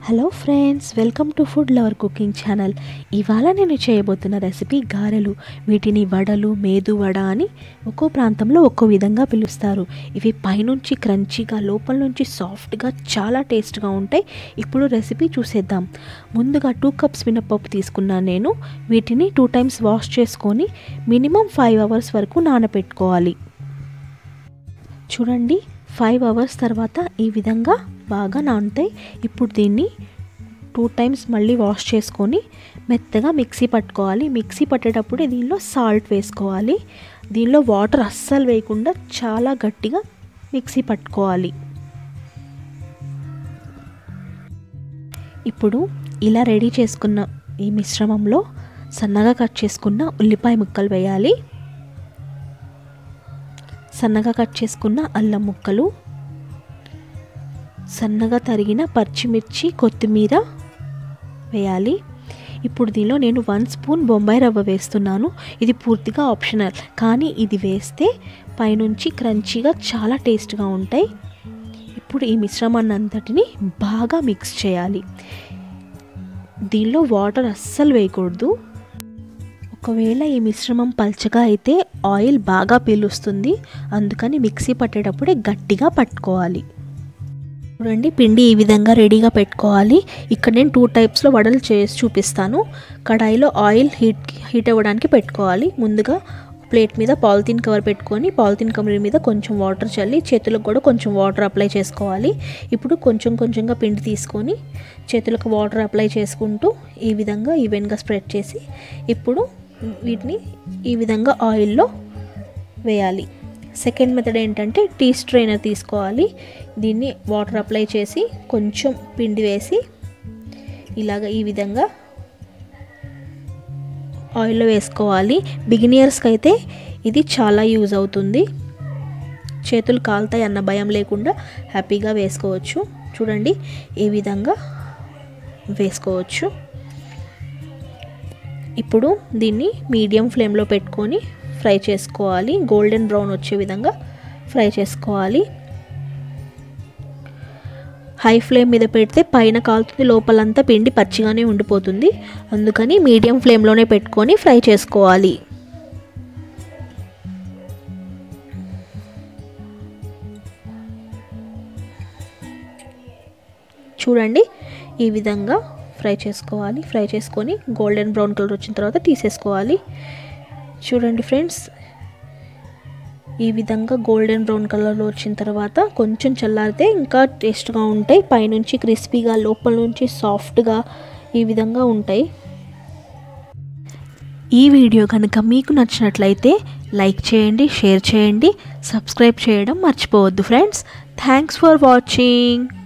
hello friends welcome to food lover cooking channel ఇవాళ నేను చేయబోతున్న రెసిపీ గారెలు వీటిని వడలు మేదు వడ అని ఒక్కో ప్రాంతంలో ఒక్కో విధంగా పిలుస్తారు ఇవి పైనుంచి క్రంచీగా లోపల నుంచి సాఫ్ట్గా చాలా టేస్ట్గా ఉంటాయి ఇప్పుడు రెసిపీ చూసేద్దాం ముందుగా టూ కప్స్ మినపప్పు తీసుకున్నాను నేను వీటిని టూ టైమ్స్ వాష్ చేసుకొని మినిమం ఫైవ్ అవర్స్ వరకు నానబెట్టుకోవాలి చూడండి ఫైవ్ అవర్స్ తర్వాత ఈ విధంగా బాగా నానుతాయి ఇప్పుడు దీన్ని టూ టైమ్స్ మళ్ళీ వాష్ చేసుకొని మెత్తగా మిక్సీ పట్టుకోవాలి మిక్సీ పట్టేటప్పుడు దీనిలో సాల్ట్ వేసుకోవాలి దీనిలో వాటర్ అస్సలు వేయకుండా చాలా గట్టిగా మిక్సీ పట్టుకోవాలి ఇప్పుడు ఇలా రెడీ చేసుకున్న ఈ మిశ్రమంలో సన్నగా కట్ చేసుకున్న ఉల్లిపాయ ముక్కలు వేయాలి సన్నగా కట్ చేసుకున్న అల్లం ముక్కలు సన్నగా తరిగిన పచ్చిమిర్చి కొత్తిమీర వేయాలి ఇప్పుడు దీనిలో నేను వన్ స్పూన్ బొంబాయి రవ్వ వేస్తున్నాను ఇది పూర్తిగా ఆప్షనల్ కానీ ఇది వేస్తే పైనుంచి క్రంచీగా చాలా టేస్ట్గా ఉంటాయి ఇప్పుడు ఈ మిశ్రమాన్ని అంతటిని బాగా మిక్స్ చేయాలి దీనిలో వాటర్ అస్సలు వేయకూడదు ఒకవేళ ఈ మిశ్రమం పల్చగా అయితే ఆయిల్ బాగా పీలుస్తుంది అందుకని మిక్సీ పట్టేటప్పుడే గట్టిగా పట్టుకోవాలి చూడండి పిండి ఈ విధంగా రెడీగా పెట్టుకోవాలి ఇక్కడ నేను టూ టైప్స్లో వడలు చేసి చూపిస్తాను కడాయిలో ఆయిల్ హీట్ హీట్ అవ్వడానికి పెట్టుకోవాలి ముందుగా ప్లేట్ మీద పాలిథిన్ కవర్ పెట్టుకొని పాలిథిన్ కవర్ మీద కొంచెం వాటర్ చల్లి చేతులకు కూడా కొంచెం వాటర్ అప్లై చేసుకోవాలి ఇప్పుడు కొంచెం కొంచెంగా పిండి తీసుకొని చేతులకు వాటర్ అప్లై చేసుకుంటూ ఈ విధంగా ఈవెన్గా స్ప్రెడ్ చేసి ఇప్పుడు వీటిని ఈ విధంగా ఆయిల్లో వేయాలి సెకండ్ మెథడ్ ఏంటంటే టీ స్ట్రైనర్ తీసుకోవాలి దీన్ని వాటర్ అప్లై చేసి కొంచెం పిండి వేసి ఇలాగ ఈ విధంగా ఆయిల్లో వేసుకోవాలి బిగినియర్స్కి అయితే ఇది చాలా యూజ్ అవుతుంది చేతులు కాలుతాయి అన్న భయం లేకుండా హ్యాపీగా వేసుకోవచ్చు చూడండి ఈ విధంగా వేసుకోవచ్చు ఇప్పుడు దీన్ని మీడియం ఫ్లేమ్లో పెట్టుకొని ఫ్రై చేసుకోవాలి గోల్డెన్ బ్రౌన్ వచ్చే విధంగా ఫ్రై చేసుకోవాలి హై ఫ్లేమ్ మీద పెడితే పైన కాలుతుంది లోపలంతా పిండి పచ్చిగానే ఉండిపోతుంది అందుకని మీడియం ఫ్లేమ్లోనే పెట్టుకొని ఫ్రై చేసుకోవాలి చూడండి ఈ విధంగా ఫ్రై చేసుకోవాలి ఫ్రై చేసుకొని గోల్డెన్ బ్రౌన్ కలర్ వచ్చిన తర్వాత తీసేసుకోవాలి చూడండి ఫ్రెండ్స్ ఈ విధంగా గోల్డెన్ బ్రౌన్ కలర్లో వచ్చిన తర్వాత కొంచెం చల్లారితే ఇంకా టేస్ట్గా ఉంటాయి పైనుంచి క్రిస్పీగా లోపల నుంచి సాఫ్ట్గా ఈ విధంగా ఉంటాయి ఈ వీడియో కనుక మీకు నచ్చినట్లయితే లైక్ చేయండి షేర్ చేయండి సబ్స్క్రైబ్ చేయడం మర్చిపోవద్దు ఫ్రెండ్స్ థ్యాంక్స్ ఫర్ వాచింగ్